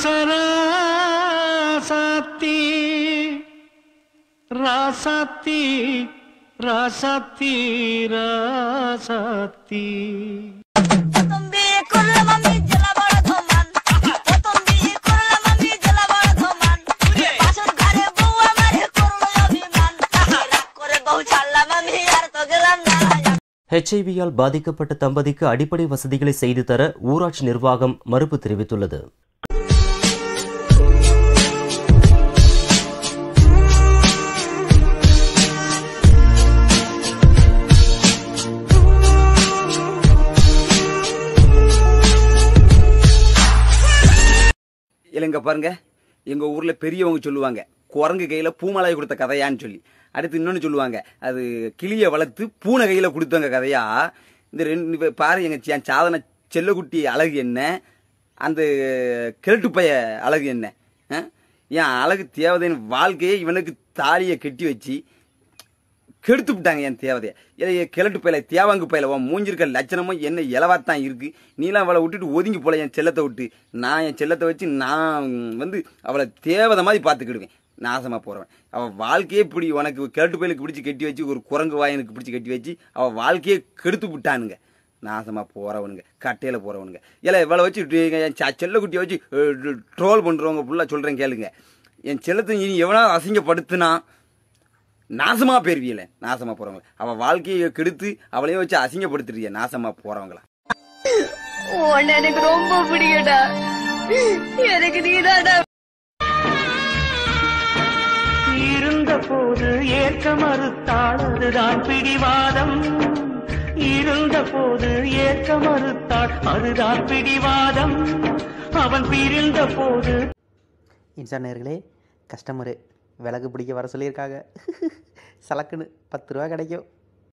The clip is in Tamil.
ராசராசாத்தி ராசாத்தி ராசாத்தி ராசாத்தி তুমি করলে মামি জেলা বড় ধমান তুমি করলে মামি জেলা বড় ধমান পাশের ঘরে বউ আমারে করলো অভিমান রাগ করে বউ ছাড়লাম আমি আর তো গেলাম না ஹெச்ஐவியால் பாதிக்கப்பட்ட தம்பதிக்கு அடிப்படை வசதிகளை செய்து தர ஊராட்சி நிர்வாகம் மறுப்பு தெரிவித்துள்ளது இல்லைங்க பாருங்க எங்க ஊர்ல பெரியவங்க சொல்லுவாங்க குரங்கு கையில பூமலை கொடுத்த கதையான்னு சொல்லி அடுத்து இன்னொன்னு சொல்லுவாங்க அது கிளிய வளர்த்து பூனை கையில கொடுத்தவங்க கதையா இந்த ரெண்டு இப்ப பாரு எங்க சி- என் சாதன செல்லக்குட்டி அழகு என்ன அந்த கிழட்டு பைய அழகு என்ன ஆ? என் அழகு தேவதையின் வாழ்க்கையை இவனுக்கு தாலியை கட்டி வச்சு கெடுத்து விட்டாங்க என் தேவதைய ஏ கிழட்டு பயில தேவாங்கு பயில உன் மூஞ்சிருக்க லட்சணமும் என்ன இலவாத்தான் இருக்கு நீலாம் அவளை விட்டுட்டு ஒதுங்கி போல என் செல்லத்தை விட்டு நான் என் செல்லத்தை வச்சு நான் வந்து அவளை தேவதை மாதிரி பார்த்துக்கிடுவேன் நாசமா போறவன் அவள் வாழ்க்கையே இப்படி உனக்கு கிழட்டு பயிலுக்கு பிடிச்சி கட்டி வச்சு ஒரு குரங்கு வாயனுக்கு பிடிச்சி கட்டி வச்சு அவள் வாழ்க்கையே கெடுத்து விட்டானுங்க நாசமா போறவனுங்க கட்டையில போறவனுங்க இல்லை இவளை வச்சு டி- என் ச- செல்லக்குட்டியை வச்சு ட்ரோல் பண்றவங்க ஃபுல்லாக சொல்றேன் கேளுங்க என் செல்லத்தை இனி எவனா அசிங்கப்படுத்துனா நாசமா போயிருவியல நாசமா போறவங்க அவ வாழ்க்கையை கெடுத்து அவளையும் வச்சு அசிங்கப்படுத்துறிய நாசமா போறவங்களா உன்னை எனக்கு ரொம்ப பிடிக்கடா எனக்கு நீதாடா இருந்த போது ஏற்க மறுத்தாள் அதுதான் பிடிவாதம் இருந்த போது ஏற்க மறுத்தாள் அதுதான் பிடிவாதம் அவன் பிரிந்த போது இன்சான் நேர்களே கஸ்டமரு விளக்கு பிடிக்க வர சொல்லியிருக்காங்க சலக்குன்னு பத்து ரூபா கிடைக்கும்